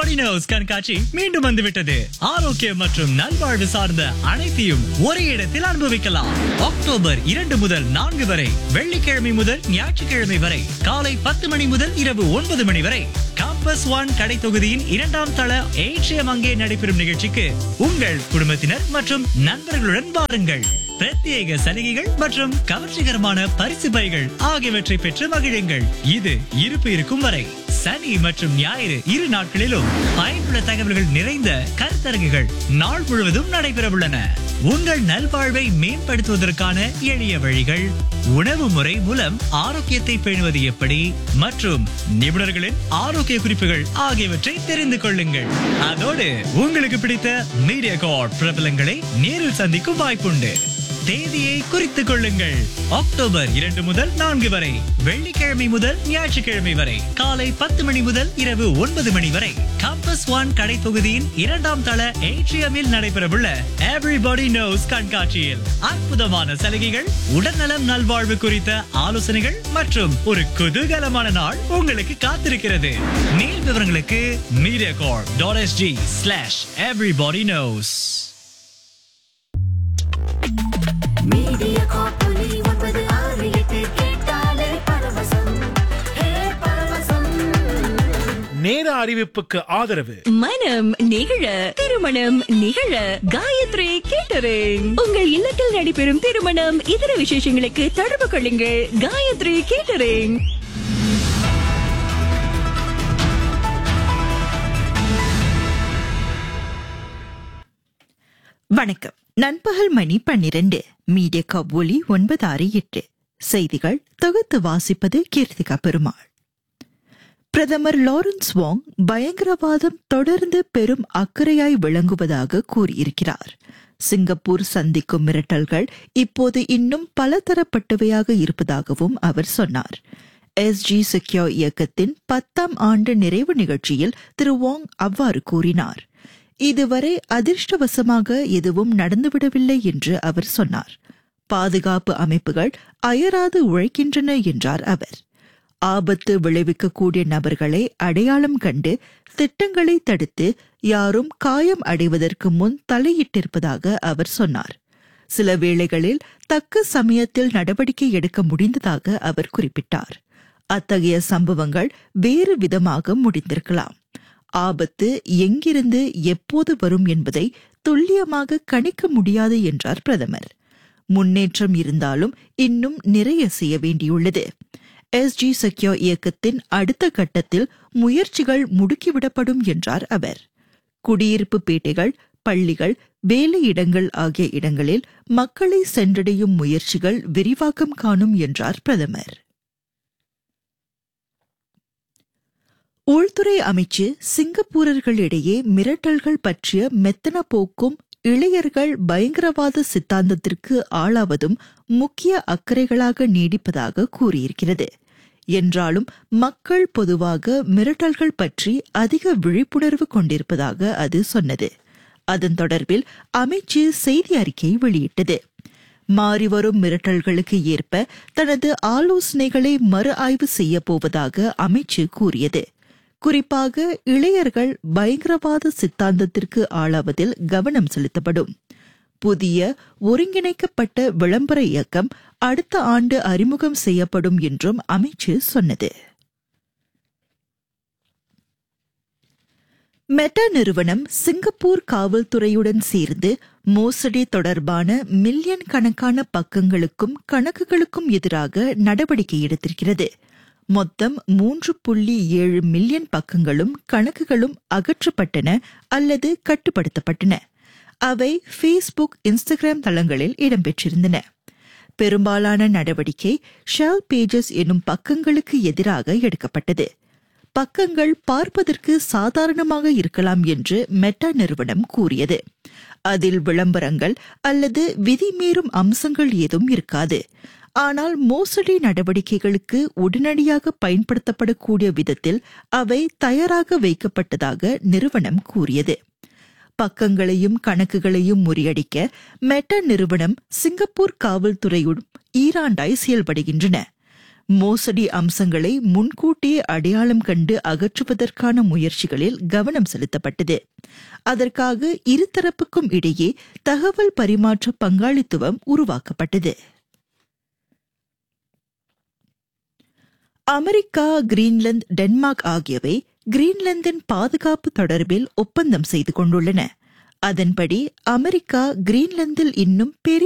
everybody nose கண்காட்சி மீண்டும் வந்துவிட்டது ஆரோக்கியம் மற்றும் நல்வாழ்வு சார்ந்த அனைத்தையும் ஒரே இடத்தில் அனுபவிக்கலாம் அக்டோபர் இரண்டு முதல் நான்கு வரை வெள்ளிக்கிழமை முதல் ஞாயிற்றுக்கிழமை வரை காலை பத்து மணி முதல் இரவு ஒன்பது மணி வரை காம்பஸ் ஒன் கடை தொகுதியின் இரண்டாம் தள ஏற்றியம் அங்கே நடைபெறும் நிகழ்ச்சிக்கு உங்கள் குடும்பத்தினர் மற்றும் நண்பர்களுடன் வாருங்கள் பிரத்யேக சலுகைகள் மற்றும் கவர்ச்சிகரமான பரிசு பைகள் ஆகியவற்றை பெற்று மகிழுங்கள் இது இருப்பு இருக்கும் வரை சனி மற்றும் ஞாயிறு இரு நாட்களிலும் பயனுள்ள தகவல்கள் நிறைந்த கருத்தரங்குகள் நாள் முழுவதும் நடைபெறவுள்ளன உங்கள் நல்வாழ்வை மேம்படுத்துவதற்கான எளிய வழிகள் உணவு முறை மூலம் ஆரோக்கியத்தை பேணுவது எப்படி மற்றும் நிபுணர்களின் ஆரோக்கிய குறிப்புகள் ஆகியவற்றை தெரிந்து கொள்ளுங்கள் அதோடு உங்களுக்கு பிடித்த மீடியா கார்ட் பிரபலங்களை நேரில் சந்திக்கும் வாய்ப்புண்டு தேதியை குறித்துக் கொள்ளுங்கள் அக்டோபர் இரண்டு முதல் நான்கு வரை வெள்ளிக்கிழமை முதல் ஞாயிற்றுக்கிழமை வரை காலை பத்து மணி முதல் இரவு ஒன்பது மணி வரை கம்பஸ் ஒன் கடை தொகுதியின் இரண்டாம் தள ஏட்ரியமில் நடைபெறவுள்ள எவ்ரிபாடி நோஸ் கண்காட்சியில் அற்புதமான சலுகைகள் உடல்நலம் நல்வாழ்வு குறித்த ஆலோசனைகள் மற்றும் ஒரு குதூகலமான நாள் உங்களுக்கு காத்திருக்கிறது மேல் விவரங்களுக்கு media corp dot SG slash everybody knows media காப்பொலி ஒன்பது ஆறு எட்டு கேட்டாலே பரவசம் ஹே பரவசம் நேர அறிவிப்புக்கு ஆதரவு மனம் நிகழ திருமணம் நிகழ காயத்ரி கேட்டரிங் உங்கள் இல்லத்தில் நடைபெறும் திருமணம் இதர விசேஷங்களுக்கு தொடர்பு கொள்ளுங்கள் காயத்ரி கேட்டரிங் வணக்கம் நண்பகல் மணி பன்னிரண்டு மீடியா கப் ஒலி ஒன்பது ஆறு எட்டு செய்திகள் தொகுத்து வாசிப்பது கீர்த்திகா பெருமாள் பிரதமர் லாரன்ஸ் வாங் பயங்கரவாதம் தொடர்ந்து பெரும் அக்கறையாய் விளங்குவதாக கூறியிருக்கிறார் சிங்கப்பூர் சந்திக்கும் மிரட்டல்கள் இப்போது இன்னும் பலதரப்பட்டவையாக இருப்பதாகவும் அவர் சொன்னார் எஸ்ஜி செக்யூர் இயக்கத்தின் பத்தாம் ஆண்டு நிறைவு நிகழ்ச்சியில் திரு வாங் அவ்வாறு கூறினார் இதுவரை அதிர்ஷ்டவசமாக எதுவும் நடந்துவிடவில்லை என்று அவர் சொன்னார் பாதுகாப்பு அமைப்புகள் அயராது உழைக்கின்றன என்றார் அவர் ஆபத்து விளைவிக்கக்கூடிய நபர்களை அடையாளம் கண்டு திட்டங்களை தடுத்து யாரும் காயம் அடைவதற்கு முன் தலையிட்டிருப்பதாக அவர் சொன்னார் சில வேளைகளில் தக்க சமயத்தில் நடவடிக்கை எடுக்க முடிந்ததாக அவர் குறிப்பிட்டார் அத்தகைய சம்பவங்கள் வேறு விதமாக முடிந்திருக்கலாம் ஆபத்து எங்கிருந்து எப்போது வரும் என்பதை துல்லியமாக கணிக்க முடியாது என்றார் பிரதமர் முன்னேற்றம் இருந்தாலும் இன்னும் நிறைய செய்ய வேண்டியுள்ளது எஸ்ஜி செக்யூர் இயக்கத்தின் அடுத்த கட்டத்தில் முயற்சிகள் முடுக்கிவிடப்படும் என்றார் அவர் குடியிருப்பு பேட்டைகள் பள்ளிகள் வேலையிடங்கள் ஆகிய இடங்களில் மக்களை சென்றடையும் முயற்சிகள் விரிவாக்கம் காணும் என்றார் பிரதமர் உள்துறை அமைச்சு சிங்கப்பூரர்களிடையே மிரட்டல்கள் பற்றிய மெத்தன போக்கும் இளையர்கள் பயங்கரவாத சித்தாந்தத்திற்கு ஆளாவதும் முக்கிய அக்கறைகளாக நீடிப்பதாக கூறியிருக்கிறது என்றாலும் மக்கள் பொதுவாக மிரட்டல்கள் பற்றி அதிக விழிப்புணர்வு கொண்டிருப்பதாக அது சொன்னது அதன் தொடர்பில் அமைச்சு செய்தி அறிக்கை வெளியிட்டது மாறிவரும் மிரட்டல்களுக்கு ஏற்ப தனது ஆலோசனைகளை மறு ஆய்வு செய்ய போவதாக அமைச்சு கூறியது குறிப்பாக இளையர்கள் பயங்கரவாத சித்தாந்தத்திற்கு ஆளாவதில் கவனம் செலுத்தப்படும் புதிய ஒருங்கிணைக்கப்பட்ட விளம்பர இயக்கம் அடுத்த ஆண்டு அறிமுகம் செய்யப்படும் என்றும் அமைச்சு சொன்னது மெட்டா நிறுவனம் சிங்கப்பூர் காவல்துறையுடன் சேர்ந்து மோசடி தொடர்பான மில்லியன் கணக்கான பக்கங்களுக்கும் கணக்குகளுக்கும் எதிராக நடவடிக்கை எடுத்திருக்கிறது மொத்தம் மூன்று புள்ளி ஏழு மில்லியன் பக்கங்களும் கணக்குகளும் அகற்றப்பட்டன அல்லது கட்டுப்படுத்தப்பட்டன அவை ஃபேஸ்புக் இன்ஸ்டாகிராம் தளங்களில் இடம்பெற்றிருந்தன பெரும்பாலான நடவடிக்கை ஷெல் பேஜஸ் என்னும் பக்கங்களுக்கு எதிராக எடுக்கப்பட்டது பக்கங்கள் பார்ப்பதற்கு சாதாரணமாக இருக்கலாம் என்று மெட்டா நிறுவனம் கூறியது அதில் விளம்பரங்கள் அல்லது விதிமீறும் அம்சங்கள் ஏதும் இருக்காது ஆனால் மோசடி நடவடிக்கைகளுக்கு உடனடியாக பயன்படுத்தப்படக்கூடிய விதத்தில் அவை தயாராக வைக்கப்பட்டதாக நிறுவனம் கூறியது பக்கங்களையும் கணக்குகளையும் முறியடிக்க மெட்டா நிறுவனம் சிங்கப்பூர் காவல்துறையுடன் ஈராண்டாய் செயல்படுகின்றன மோசடி அம்சங்களை முன்கூட்டியே அடையாளம் கண்டு அகற்றுவதற்கான முயற்சிகளில் கவனம் செலுத்தப்பட்டது அதற்காக இருதரப்புக்கும் இடையே தகவல் பரிமாற்ற பங்காளித்துவம் உருவாக்கப்பட்டது அமெரிக்கா கிரீன்லாந்து டென்மார்க் ஆகியவை கிரீன்லாந்தின் பாதுகாப்பு தொடர்பில் ஒப்பந்தம் செய்து கொண்டுள்ளன அதன்படி அமெரிக்கா கிரீன்லாந்தில் இன்னும் பெரிய